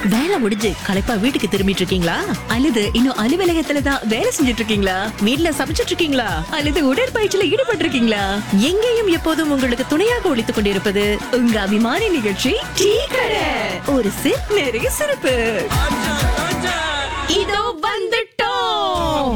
வேலை முடிஞ்சு களைப்பா வீட்டுக்கு திரும்பிட்டு இருக்கீங்களா அல்லது இன்னும் அலுவலகத்துல தான் வேலை செஞ்சுட்டு இருக்கீங்களா வீட்ல சமைச்சிட்டு இருக்கீங்களா அல்லது உடற்பயிற்சியில ஈடுபட்டு இருக்கீங்களா எங்கேயும் எப்போதும் உங்களுக்கு துணையாக ஒழித்துக் கொண்டிருப்பது உங்க அபிமான நிகழ்ச்சி டீ கடை ஒரு சிப் நிறைய சிறப்பு இதோ வந்துட்டோம்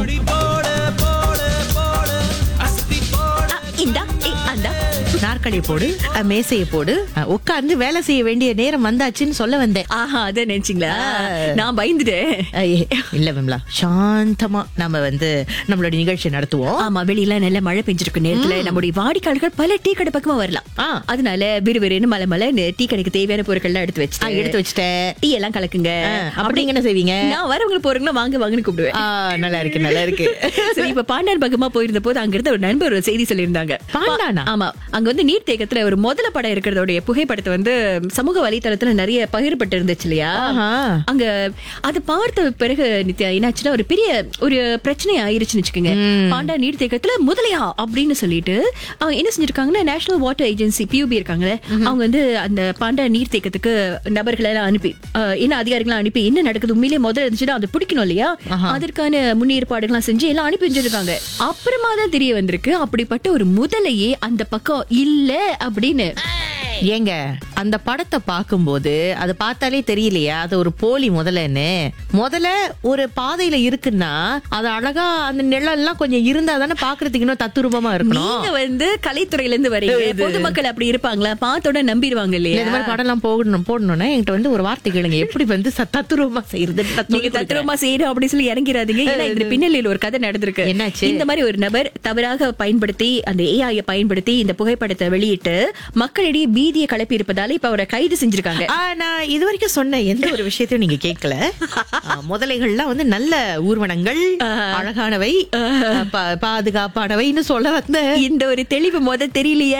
அ, இந்தா ஏ, அந்தா நாற்காலி போடு அஹ், மேசையை போடு அஹ், உட்கார்ந்து வேலை செய்ய வேண்டிய நேரம் வந்தாச்சுன்னு சொல்ல வந்தேன் ஆஹா அத நினைச்சீங்களா நான் பயந்துட்டேன் அஹ், ஏ, இல்ல விமலா சாந்தமா நம்ம வந்து நம்மளோட நிகழ்ச்சி நடத்துவோம் ஆமா வெளியில நல்ல மழை பெஞ்சிருக்க நேரத்துல நம்முடைய வாடிக்கையாளர்கள் பல டீ கடை பக்கமா வரலாம் ஆ. அதனால விறுவிறுன்னு மலை மலை டீ கடைக்கு தேவையான பொருட்கள் எல்லாம் எடுத்து ஆ, வச்சு எடுத்து வச்சுட்டேன் டீ எல்லாம் கலக்குங்க அஹ், அப்படி நீங்க என்ன செய்வீங்க நான் வரவங்க போறவங்கள வாங்க வாங்கன்னு கூப்பிடுவேன் ஆ, நல்லா இருக்கு நல்லா இருக்கு சரி இப்ப பாண்டான் பக்கமா போயிருந்த போது அங்க இருந்த ஒரு நண்பர் ஒரு செய்தி சொல்லியிருந்தாங்க பாண்டானா? ஆமா அங்க வந்து நீர்த்தேக்கத்துல ஒரு முதல படம் இருக்கிறதோடைய புகைப்படத்தை வந்து சமூக வலைத்தளத்துல நிறைய பகிரப்பட்டு இருந்துச்சு இல்லையா ஆஹா. அங்க அது பார்த்த பிறகு நித்யா என்னாச்சுன்னா ஒரு பெரிய ஒரு பிரச்சனை ஆயிருச்சுன்னு வச்சுக்கோங்க பாண்டா நீர்த்தேக்கத்துல முதலையா அப்படின்னு சொல்லிட்டு அவங்க என்ன செஞ்சிருக்காங்கன்னா நேஷனல் வாட்டர் ஏஜென்சி பியூபி இருக்காங்களே அவங்க வந்து அந்த பாண்டா நீர்த்தேக்கத்துக்கு நபர்களை எல்லாம் அனுப்பி அஹ், என்ன அதிகாரிகளை அனுப்பி என்ன நடக்குது உண்மையிலே முதல்ல இருந்துச்சுன்னா அதை பிடிக்கணும் இல்லையா அதற்கான முன்னேற்பாடுகள்லாம் செஞ்சு எல்லாம் அனுப்பி வச்சிருக்காங்க அப்புறமா தான் தெரிய வந்திருக்கு அப்படிப்பட்ட ஒரு முதலையே அந்த பக்கம் இல்ல அப்படின்னு ஏங்க அந்த படத்தை பார்க்கும்போது அது பார்த்தாலே தெரியலையா அது ஒரு போலி முதலன்னு முதல்ல ஒரு பாதையில இருக்குன்னா அது அழகா அந்த நிழல்லாம் கொஞ்சம் இருந்தா தானே பாக்குறதுக்கு இன்னும் தத்துரூபமா இருக்கணும் நீங்க வந்து கலைத்துறையில இருந்து வரீங்க பொதுமக்கள் அப்படி இருப்பாங்களா பார்த்தோட நம்பிடுவாங்க இல்ல, இல்லையா இந்த மாதிரி படம்லாம் போகணும் போடணும்னா என்கிட்ட வந்து ஒரு வார்த்தை கேளுங்க எப்படி வந்து ச- தத்துரூபமா செய்யறது நீங்க தத்ரூபமா செய்யணும் அப்படி சொல்லி இறங்கிறாதீங்க ஏன்னா இந்த பின்னணியில் ஒரு கதை நடந்திருக்கு என்னாச்சு? இந்த மாதிரி ஒரு நபர் தவறாக பயன்படுத்தி அந்த ஏஐ பயன்படுத்தி இந்த புகைப்படத்தை வெளியிட்டு மக்களிடையே பீதியை கிளப்பி இருப்பதால இப்ப அவரை கைது செஞ்சிருக்காங்க ஆ, நான் இது வரைக்கும் சொன்ன எந்த ஒரு விஷயத்தையும் நீங்க கேட்கல ஆ, முதலைகள்லாம் வந்து நல்ல ஊர்வனங்கள் அழகானவை பா- பாதுகாப்பானவைன்னு சொல்ல வந்தேன் இந்த ஒரு தெளிவு முத தெரியலையே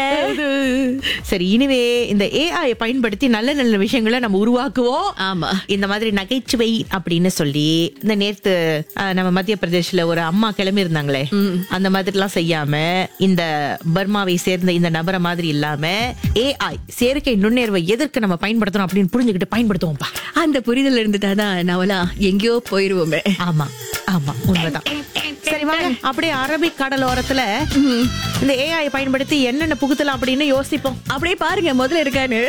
சரி இனிமே இந்த ஏஐ பயன்படுத்தி நல்ல நல்ல விஷயங்களை நம்ம உருவாக்குவோம் ஆமா இந்த மாதிரி நகைச்சுவை அப்படின்னு சொல்லி இந்த நேத்து அஹ், நம்ம மத்திய பிரதேஷ்ல ஒரு அம்மா கிளம்பி இருந்தாங்களே அந்த மாதிரி எல்லாம் செய்யாம இந்த பர்மாவை சேர்ந்த இந்த நபரை மாதிரி இல்லாம ஏஐ செயற்கை நுண்ணேர்வை எதற்கு நம்ம பயன்படுத்தணும் அப்படின்னு புரிஞ்சுக்கிட்டு பயன்படுத்துவோம்ப்பா அந்த புரிதல் இருந்துட்டாதான் நாவெல்லாம் எங்கேயோ போயிருவோமே ஆமா ஆமா உண்மைதான் சரி வாங்க அப்படியே அரபிக் கடலோரத்துல இந்த ஏஐ பயன்படுத்தி என்னென்ன புகுத்தலாம் அப்படின்னு யோசிப்போம் அப்படியே பாருங்க முதல்ல இருக்கான்னு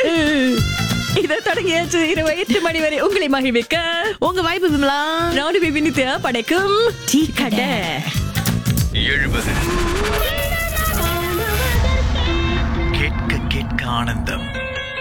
இதை தொடங்கியாச்சு இரவு எட்டு மணி வரை உங்களை மகிழ்விக்க உங்க வாய்ப்பு விமலா ரவுடி பேபி நித்யா படைக்கும் டீ கடை எழுபது கேட்க கேட்க ஆனந்தம்